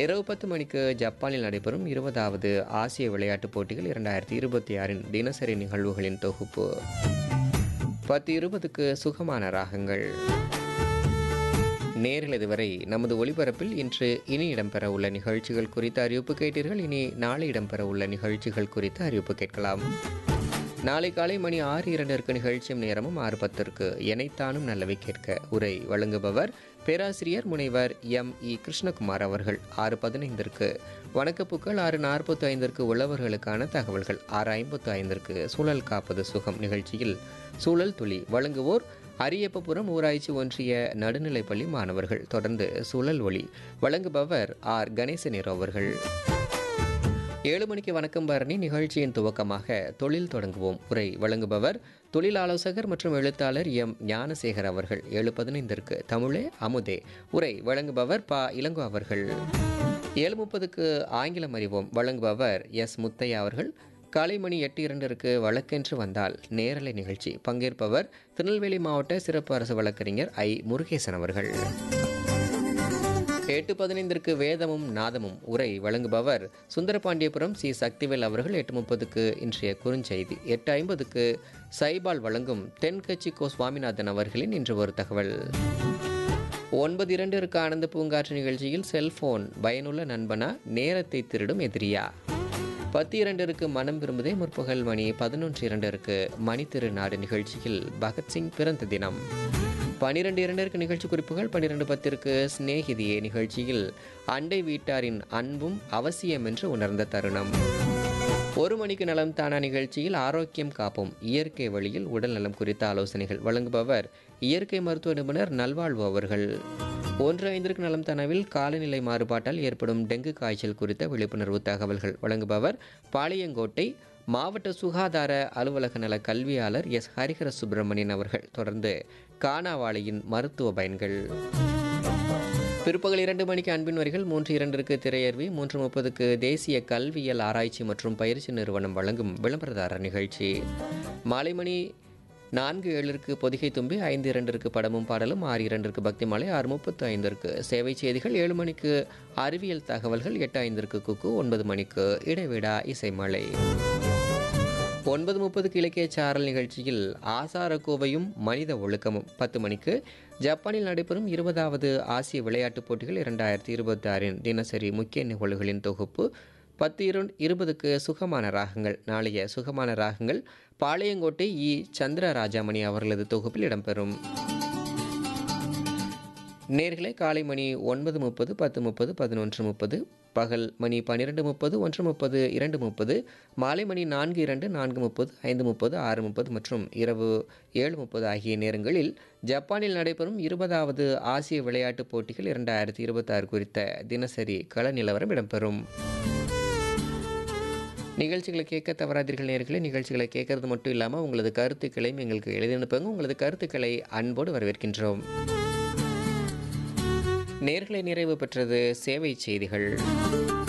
இரவு பத்து மணிக்கு ஜப்பானில் நடைபெறும் இருபதாவது ஆசிய விளையாட்டுப் போட்டிகள் இரண்டாயிரத்தி இருபத்தி ஆறின் தினசரி நிகழ்வுகளின் தொகுப்பு பத்து இருபதுக்கு சுகமான ராகங்கள் நேரில் இதுவரை நமது ஒளிபரப்பில் இன்று இனி இடம்பெற உள்ள நிகழ்ச்சிகள் குறித்த அறிவிப்பு கேட்டீர்கள் இனி நாளை இடம்பெற உள்ள நிகழ்ச்சிகள் குறித்த அறிவிப்பு கேட்கலாம் நாளை காலை மணி ஆறு இரண்டிற்கு நிகழ்ச்சியும் நேரமும் ஆறு பத்திற்கு எனைத்தானும் நல்லவை கேட்க உரை வழங்குபவர் பேராசிரியர் முனைவர் எம் இ கிருஷ்ணகுமார் அவர்கள் ஆறு பதினைந்திற்கு வணக்கப்பூக்கள் ஆறு நாற்பத்தி ஐந்திற்கு உழவர்களுக்கான தகவல்கள் ஆறு ஐம்பத்து ஐந்திற்கு சூழல் காப்பது சுகம் நிகழ்ச்சியில் சூழல் துளி வழங்குவோர் அரியப்பபுரம் ஊராட்சி ஒன்றிய நடுநிலைப்பள்ளி மாணவர்கள் தொடர்ந்து சூழல் ஒளி வழங்குபவர் ஆர் கணேசநேரு அவர்கள் ஏழு மணிக்கு வணக்கம் பரணி நிகழ்ச்சியின் துவக்கமாக தொழில் தொடங்குவோம் உரை வழங்குபவர் தொழில் ஆலோசகர் மற்றும் எழுத்தாளர் எம் ஞானசேகர் அவர்கள் ஏழு பதினைந்திற்கு தமிழே அமுதே உரை வழங்குபவர் ப இளங்கோ அவர்கள் ஏழு முப்பதுக்கு ஆங்கிலம் அறிவோம் வழங்குபவர் எஸ் முத்தையா அவர்கள் காலை மணி எட்டு இரண்டிற்கு வழக்கென்று வந்தால் நேரலை நிகழ்ச்சி பங்கேற்பவர் திருநெல்வேலி மாவட்ட சிறப்பு அரசு வழக்கறிஞர் ஐ முருகேசன் அவர்கள் எட்டு பதினைந்திற்கு வேதமும் நாதமும் உரை வழங்குபவர் சுந்தரபாண்டியபுரம் சி சக்திவேல் அவர்கள் எட்டு முப்பதுக்கு இன்றைய குறுஞ்செய்தி எட்டு ஐம்பதுக்கு சைபால் வழங்கும் தென்கட்சி கோ சுவாமிநாதன் அவர்களின் இன்று ஒரு தகவல் ஒன்பது இரண்டிற்கு ஆனந்த பூங்காற்று நிகழ்ச்சியில் செல்போன் பயனுள்ள நண்பனா நேரத்தை திருடும் எதிரியா பத்து இரண்டிற்கு மனம் விரும்புதே முற்பகல் மணி பதினொன்று இரண்டிற்கு மணி திருநாடு நிகழ்ச்சியில் பகத்சிங் பிறந்த தினம் பனிரெண்டு இரண்டிற்கு நிகழ்ச்சி குறிப்புகள் பன்னிரெண்டு பத்திற்கு சிநேகிதியே நிகழ்ச்சியில் அண்டை வீட்டாரின் அன்பும் அவசியம் என்று உணர்ந்த தருணம் ஒரு மணிக்கு நலம் தானா நிகழ்ச்சியில் ஆரோக்கியம் காப்போம் இயற்கை வழியில் உடல் நலம் குறித்த ஆலோசனைகள் வழங்குபவர் இயற்கை மருத்துவ நிபுணர் நல்வாழ்வு அவர்கள் ஒன்று ஐந்திற்கு நலம் தானாவில் காலநிலை மாறுபாட்டால் ஏற்படும் டெங்கு காய்ச்சல் குறித்த விழிப்புணர்வு தகவல்கள் வழங்குபவர் பாளையங்கோட்டை மாவட்ட சுகாதார அலுவலக நல கல்வியாளர் எஸ் ஹரிஹர சுப்பிரமணியன் அவர்கள் தொடர்ந்து கானாவாளியின் மருத்துவ பயன்கள் பிற்பகல் இரண்டு மணிக்கு அன்பின் வரிகள் மூன்று இரண்டிற்கு திரையர்வி மூன்று முப்பதுக்கு தேசிய கல்வியல் ஆராய்ச்சி மற்றும் பயிற்சி நிறுவனம் வழங்கும் விளம்பரதாரர் நிகழ்ச்சி மாலை மணி நான்கு ஏழிற்கு பொதிகை தும்பி ஐந்து இரண்டிற்கு படமும் பாடலும் ஆறு இரண்டிற்கு பக்தி மாலை ஆறு முப்பத்து ஐந்திற்கு சேவை செய்திகள் ஏழு மணிக்கு அறிவியல் தகவல்கள் எட்டு ஐந்திற்கு குக்கு ஒன்பது மணிக்கு இடைவிடா இசைமலை ஒன்பது முப்பதுக்கு இலக்கிய சாரல் நிகழ்ச்சியில் ஆசாரக்கோவையும் மனித ஒழுக்கமும் பத்து மணிக்கு ஜப்பானில் நடைபெறும் இருபதாவது ஆசிய விளையாட்டுப் போட்டிகள் இரண்டாயிரத்தி இருபத்தி ஆறின் தினசரி முக்கிய நிகழ்வுகளின் தொகுப்பு பத்து இரு இருபதுக்கு சுகமான ராகங்கள் நாளைய சுகமான ராகங்கள் பாளையங்கோட்டை இ சந்திர ராஜாமணி அவர்களது தொகுப்பில் இடம்பெறும் நேர்களை காலை மணி ஒன்பது முப்பது பத்து முப்பது பதினொன்று முப்பது பகல் மணி பன்னிரெண்டு முப்பது ஒன்று முப்பது இரண்டு முப்பது மாலை மணி நான்கு இரண்டு நான்கு முப்பது ஐந்து முப்பது ஆறு முப்பது மற்றும் இரவு ஏழு முப்பது ஆகிய நேரங்களில் ஜப்பானில் நடைபெறும் இருபதாவது ஆசிய விளையாட்டுப் போட்டிகள் இரண்டாயிரத்தி இருபத்தாறு குறித்த தினசரி கள நிலவரம் இடம்பெறும் நிகழ்ச்சிகளை கேட்க தவறாதீர்கள் நேர்களை நிகழ்ச்சிகளை கேட்கறது மட்டும் இல்லாமல் உங்களது கருத்துக்களையும் எங்களுக்கு எழுதி அனுப்புங்க உங்களது கருத்துக்களை அன்போடு வரவேற்கின்றோம் நேர்களை நிறைவு பெற்றது சேவை செய்திகள்